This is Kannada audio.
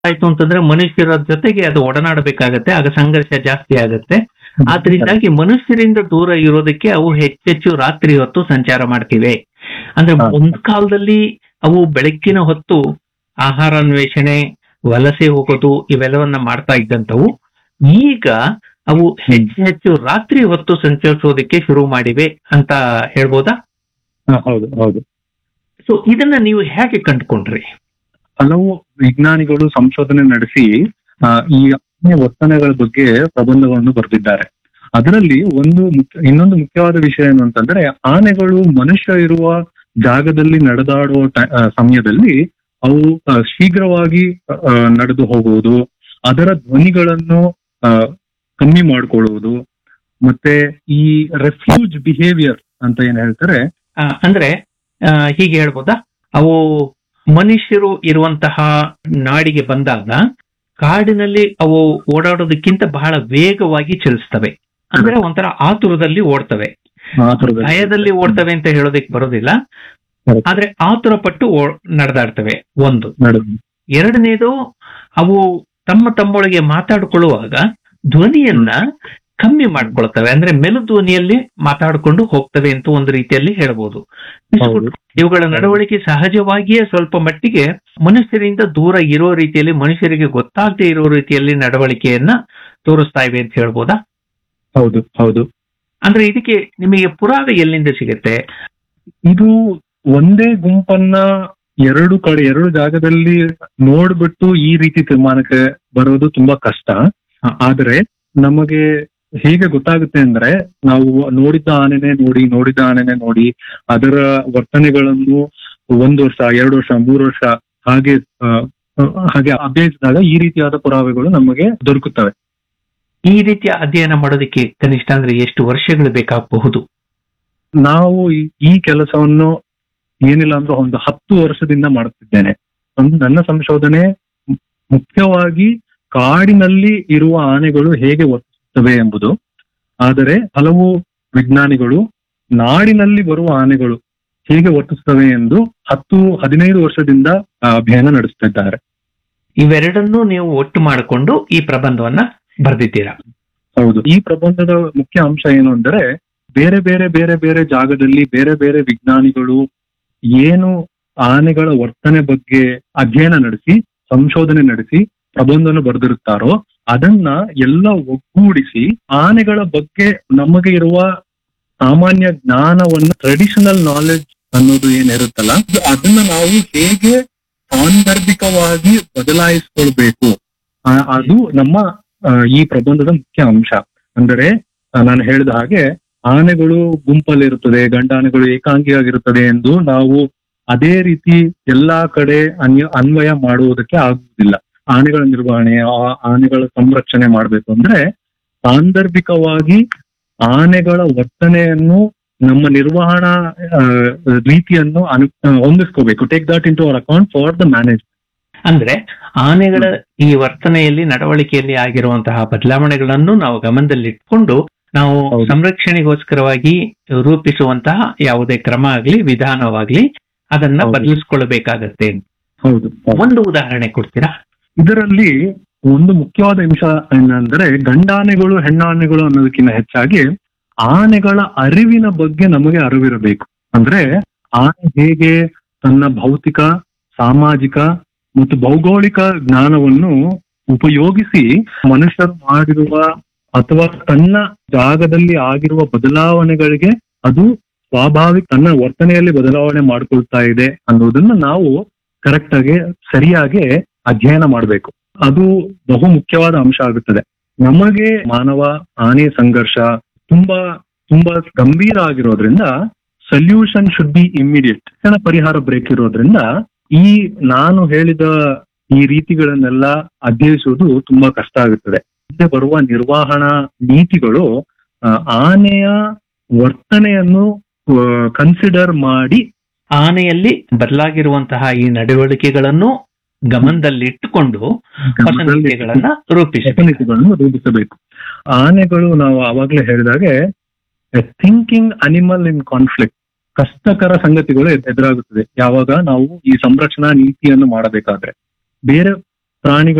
ಆಯ್ತು ಅಂತಂದ್ರೆ ಮನುಷ್ಯರ ಜೊತೆಗೆ ಅದು ಒಡನಾಡಬೇಕಾಗತ್ತೆ ಆಗ ಸಂಘರ್ಷ ಜಾಸ್ತಿ ಆಗುತ್ತೆ ಆದ್ರಿಂದಾಗಿ ಮನುಷ್ಯರಿಂದ ದೂರ ಇರೋದಕ್ಕೆ ಅವು ಹೆಚ್ಚೆಚ್ಚು ರಾತ್ರಿ ಹೊತ್ತು ಸಂಚಾರ ಮಾಡ್ತಿವೆ ಅಂದ್ರೆ ಹಾ. ಒಂದ್ ಕಾಲದಲ್ಲಿ ಅವು ಬೆಳಗ್ಗಿನ ಹೊತ್ತು ಆಹಾರ ಅನ್ವೇಷಣೆ ವಲಸೆ ಹೋಗೋದು ಇವೆಲ್ಲವನ್ನ ಮಾಡ್ತಾ ಇದ್ದಂತವು ಈಗ ಅವು ಹೆಚ್ಚು ಹೆಚ್ಚು ರಾತ್ರಿ ಹೊತ್ತು ಸಂಚರಿಸೋದಕ್ಕೆ ಶುರು ಮಾಡಿವೆ ಅಂತ ಹೇಳ್ಬೋದಾ ಹಾ, ಹೌದು ಹೌದು ಸೊ ಇದನ್ನ ನೀವು ಹೇಗೆ ಕಂಡುಕೊಂಡ್ರಿ ಹಲವು ವಿಜ್ಞಾನಿಗಳು ಸಂಶೋಧನೆ ನಡೆಸಿ ಆ, ಈ ಆನೆ ವರ್ತನೆಗಳ ಬಗ್ಗೆ ಪ್ರಬಂಧಗಳನ್ನು ಬರೆದಿದ್ದಾರೆ ಅದರಲ್ಲಿ ಒಂದು ಮುಖ್ಯ ಇನ್ನೊಂದು ಮುಖ್ಯವಾದ ವಿಷಯ ಏನು ಅಂತಂದ್ರೆ ಆನೆಗಳು ಮನುಷ್ಯ ಇರುವ ಜಾಗದಲ್ಲಿ ನಡೆದಾಡುವ ಟ- ಆ, ಸಮಯದಲ್ಲಿ ಅವು ಆ, ಶೀಘ್ರವಾಗಿ ಆ, ನಡೆದು ಹೋಗುವುದು ಅದರ ಧ್ವನಿಗಳನ್ನು ಆ, ಕಮ್ಮಿ ಮಾಡ್ಕೊಳ್ಳುವುದು ಮತ್ತೆ ಈ ರೆಫ್ಯೂಜ್ ಬಿಹೇವಿಯರ್ ಅಂತ ಏನ್ ಹೇಳ್ತಾರೆ ಆ, ಅಂದ್ರೆ ಆ, ಹೀಗೆ ಹೇಳ್ಬೋದಾ ಅವು ಮನುಷ್ಯರು ಇರುವಂತಹ ನಾಡಿಗೆ ಬಂದಾಗ ಕಾಡಿನಲ್ಲಿ ಅವು ಓಡಾಡೋದಕ್ಕಿಂತ ಬಹಳ ವೇಗವಾಗಿ ಚಲಿಸ್ತವೆ ಅಂದ್ರೆ ಒಂಥರ ಆತುರದಲ್ಲಿ ಓಡ್ತವೆ ಆ ಥರದ- ಭಯದಲ್ಲಿ ಓಡ್ತವೆ ಅಂತ ಹೇಳೋದಕ್ಕೆ ಬರೋದಿಲ್ಲ Correct. ಆದ್ರೆ ಆತುರ ಪಟ್ಟು ಓ- ನಡೆದಾಡ್ತವೆ ಒಂದು ನಡು- ಎರಡನೇದು ಅವು ತಮ್ಮ ತಮ್ಮೊಳಗೆ ಮಾತಾಡಿಕೊಳ್ಳುವಾಗ ಧ್ವನಿಯನ್ನ ಕಮ್ಮಿ ಮಾಡ್ಕೊಳ್ತವೆ ಅಂದ್ರೆ ಮೆಲು ಧ್ವನಿಯಲ್ಲಿ ಮಾತಾಡಿಕೊಂಡು ಹೋಗ್ತವೆ ಅಂತ ಒಂದು ರೀತಿಯಲ್ಲಿ ಹೇಳ್ಬೋದು ಹೌದು. ಇವುಗಳ ನಡವಳಿಕೆ ಸಹಜವಾಗಿಯೇ ಸ್ವಲ್ಪ ಮಟ್ಟಿಗೆ ಮನುಷ್ಯರಿಂದ ದೂರ ಇರೋ ರೀತಿಯಲ್ಲಿ ಮನುಷ್ಯರಿಗೆ ಗೊತ್ತಾಗದೆ ಇರೋ ರೀತಿಯಲ್ಲಿ ನಡವಳಿಕೆಯನ್ನ ತೋರಿಸ್ತಾ ಇವೆ ಅಂತ ಹೇಳ್ಬೋದಾ ಹೌದು ಹೌದು ಅಂದ್ರೆ ಇದಕ್ಕೆ ನಿಮಗೆ ಪುರಾವೆ ಎಲ್ಲಿಂದ ಸಿಗುತ್ತೆ ಇದು ಒಂದೇ ಗುಂಪನ್ನ ಎರಡು ಕಡೆ ಎರಡು ಜಾಗದಲ್ಲಿ ನೋಡ್ಬಿಟ್ಟು ಈ ರೀತಿ ತೀರ್ಮಾನಕ್ಕೆ ಬರೋದು ತುಂಬಾ ಕಷ್ಟ ಹ. ಆದ್ರೆ ನಮಗೆ ಹೇಗೆ ಗೊತ್ತಾಗುತ್ತೆ ಅಂದ್ರೆ ನಾವು ನೋಡಿದ್ದ ಆನೆನೆ ನೋಡಿ ನೋಡಿದ ಆನೆನೆ ನೋಡಿ ಅದರ ವರ್ತನೆಗಳನ್ನು ಒಂದು ವರ್ಷ ಎರಡು ವರ್ಷ ಮೂರು ವರ್ಷ ಹಾಗೆ ಆ, ಆ, ಹಾಗೆ ಅಭ್ಯಸಿಸಿದಾಗ ಈ ರೀತಿಯಾದ ಪುರಾವೆಗಳು ನಮಗೆ ದೊರಕುತ್ತವೆ ಈ ರೀತಿಯ ಅಧ್ಯಯನ ಮಾಡೋದಕ್ಕೆ ಕನಿಷ್ಠ ಅಂದ್ರೆ ಎಷ್ಟು ವರ್ಷಗಳು ಬೇಕಾಗಬಹುದು ನಾವು ಈ- ಈ ಕೆಲಸವನ್ನು ಏನಿಲ್ಲ ಅಂದ್ರೆ ಒಂದು ಹತ್ತು ವರ್ಷದಿಂದ ಮಾಡುತ್ತಿದ್ದೇನೆ ಒಂದು ನನ್ನ ಸಂಶೋಧನೆ ಮು- ಮುಖ್ಯವಾಗಿ ಕಾಡಿನಲ್ಲಿ ಇರುವ ಆನೆಗಳು ಹೇಗೆ ವರ್ತಿಸುತ್ತವೆ ಎಂಬುದು ಆದರೆ ಹಲವು ವಿಜ್ಞಾನಿಗಳು ನಾಡಿನಲ್ಲಿ ಬರುವ ಆನೆಗಳು ಹೇಗೆ ವರ್ತಿಸುತ್ತವೆ ಎಂದು ಹತ್ತು ಹದಿನೈದು ವರ್ಷದಿಂದ ಆ, ಅಧ್ಯಯನ ನಡೆಸುತ್ತಿದ್ದಾರೆ ಇವೆರಡನ್ನೂ ನೀವು ಒಟ್ಟು ಮಾಡಿಕೊಂಡು ಈ ಪ್ರಬಂಧವನ್ನ ಬರೆದಿದ್ದೀರಾ ಹೌದು ಈ ಪ್ರಬಂಧದ ಮುಖ್ಯ ಅಂಶ ಏನು ಅಂದರೆ ಬೇರೆ ಬೇರೆ ಬೇರೆ ಬೇರೆ ಜಾಗದಲ್ಲಿ ಬೇರೆ ಬೇರೆ ವಿಜ್ಞಾನಿಗಳು ಏನು ಆನೆಗಳ ವರ್ತನೆ ಬಗ್ಗೆ ಅಧ್ಯಯನ ನಡೆಸಿ ಸಂಶೋಧನೆ ನಡೆಸಿ ಪ್ರಬಂಧವನ್ನು ಬರೆದಿರುತ್ತಾರೋ ಅದನ್ನ ಎಲ್ಲ ಒಗ್ಗೂಡಿಸಿ ಆನೆಗಳ ಬಗ್ಗೆ ನಮಗೆ ಇರುವ ಸಾಮಾನ್ಯ ಜ್ಞಾನವನ್ನು ಟ್ರೆಡಿಷನಲ್ ನಾಲೆಡ್ಜ್ ಅನ್ನೋದು ಏನಿರುತ್ತಲ್ಲ ಅದನ್ನ ನಾವು ಹೇಗೆ ಸಾಂದರ್ಭಿಕವಾಗಿ ಬದಲಾಯಿಸ್ಕೊಳ್ಬೇಕು ಆ, ಅದು ನಮ್ಮ ಆ, ಈ ಪ್ರಬಂಧದ ಮುಖ್ಯ ಅಂಶ ಅಂದರೆ ಆ, ನಾನು ಹೇಳಿದ ಹಾಗೆ ಆನೆಗಳು ಗುಂಪಲ್ಲಿರುತ್ತದೆ ಗಂಡ ಆನೆಗಳು ಏಕಾಂಗಿಯಾಗಿರುತ್ತದೆ ಎಂದು ನಾವು ಅದೇ ರೀತಿ ಎಲ್ಲಾ ಕಡೆ ಅನ್ಯ ಅನ್ವಯ ಮಾಡುವುದಕ್ಕೆ ಆಗುವುದಿಲ್ಲ ಆನೆಗಳ ನಿರ್ವಹಣೆ ಆ ಆನೆಗಳ ಸಂರಕ್ಷಣೆ ಮಾಡಬೇಕು ಅಂದ್ರೆ ಸಾಂದರ್ಭಿಕವಾಗಿ ಆನೆಗಳ ವರ್ತನೆಯನ್ನು ನಮ್ಮ ನಿರ್ವಹಣಾ ಆ, ರೀತಿಯನ್ನು ಅನು ಆ, ಹೊಂದಿಸ್ಕೋಬೇಕು take that into our account for the manage ಅಂದ್ರೆ ಆನೆಗಳ ಈ ವರ್ತನೆಯಲ್ಲಿ ನಡವಳಿಕೆಯಲ್ಲಿ ಆಗಿರುವಂತಹ ಬದಲಾವಣೆಗಳನ್ನು ನಾವು ಗಮನದಲ್ಲಿಟ್ಕೊಂಡು ನಾವು ಹೌದು. ಸಂರಕ್ಷಣೆಗೋಸ್ಕರವಾಗಿ ರೂಪಿಸುವಂತಹ ಯಾವುದೇ ಕ್ರಮ ಆಗ್ಲಿ ವಿಧಾನವಾಗ್ಲಿ ಅದನ್ನ ಹೌದು. ಬದಲಿಸ್ಕೊಳ್ಬೇಕಾಗತ್ತೆ ಹೌದು ಹೌದು. ಒಂದು ಉದಾಹರಣೆ ಕೊಡ್ತೀರಾ ಇದರಲ್ಲಿ ಒಂದು ಮುಖ್ಯವಾದ ಅಂಶ ಏನಂದ್ರೆ ಗಂಡಾನೆಗಳು ಹೆಣ್ಣಾನೆಗಳು ಅನ್ನೋದಕ್ಕಿಂತ ಹೆಚ್ಚಾಗಿ ಆನೆಗಳ ಅರಿವಿನ ಬಗ್ಗೆ ನಮಗೆ ಅರಿವಿರಬೇಕು ಅಂದ್ರೆ ಆನೆ ಹೇಗೆ ತನ್ನ ಭೌತಿಕ ಸಾಮಾಜಿಕ ಮತ್ತು ಭೌಗೋಳಿಕ ಜ್ಞಾನವನ್ನು ಉಪಯೋಗಿಸಿ ಮನುಷ್ಯರು ಮಾಡಿರುವ ಅಥವಾ ತನ್ನ ಜಾಗದಲ್ಲಿ ಆಗಿರುವ ಬದಲಾವಣೆಗಳಿಗೆ ಅದು ಸ್ವಾಭಾವಿಕ ತನ್ನ ವರ್ತನೆಯಲ್ಲಿ ಬದಲಾವಣೆ ಮಾಡ್ಕೊಳ್ತಾ ಇದೆ ಅನ್ನೋದನ್ನ ನಾವು ಕರೆಕ್ಟ್ ಆಗಿ ಸರಿಯಾಗಿ ಅಧ್ಯಯನ ಮಾಡಬೇಕು ಅದು ಬಹು ಮುಖ್ಯವಾದ ಅಂಶ ಆಗುತ್ತದೆ ನಮಗೆ ಮಾನವ ಆನೆ ಸಂಘರ್ಷ ತುಂಬಾ ತುಂಬಾ ಗಂಭೀರ ಆಗಿರೋದ್ರಿಂದ ಸೊಲ್ಯೂಷನ್ ಶುಡ್ ಬಿ ಇಮಿಡಿಯೇಟ್ ತಕ್ಷಣ ಪರಿಹಾರ ಬ್ರೇಕ್ ಇರೋದ್ರಿಂದ ಈ ನಾನು ಹೇಳಿದ ಈ ರೀತಿಗಳನ್ನೆಲ್ಲ ಅಧ್ಯಯಿಸುವುದು ತುಂಬಾ ಕಷ್ಟ ಆಗುತ್ತದೆ ಮುಂದೆ ಬರುವ ನಿರ್ವಹಣಾ ನೀತಿಗಳು ಆ, ಆನೆಯ ವರ್ತನೆಯನ್ನು ಕನ್ಸಿಡರ್ ಮಾಡಿ ಆನೆಯಲ್ಲಿ ಬದಲಾಗಿರುವಂತಹ ಈ ನಡವಳಿಕೆಗಳನ್ನು ಗಮನದಲ್ಲಿಟ್ಟುಕೊಂಡು ಹೊಸ ನೀತಿಗಳನ್ನ ರೂಪಿಸಬೇಕು ನೀತಿಗಳನ್ನು ರೂಪಿಸಬೇಕು ಆನೆಗಳು ನಾವು ಆವಾಗಲೇ ಹೇಳಿದಾಗೆ ಥಿಂಕಿಂಗ್ ಅನಿಮಲ್ ಇನ್ ಕಾನ್ಫ್ಲಿಕ್ಟ್ ಕಷ್ಟಕರ ಸಂಗತಿಗಳು ಎದ್- ಎದುರಾಗುತ್ತದೆ ಯಾವಾಗ ನಾವು ಈ ಸಂರಕ್ಷಣಾ ನೀತಿಯನ್ನು ಮಾಡಬೇಕಾದ್ರೆ ಬೇರೆ ಪ್ರಾಣಿಗಳು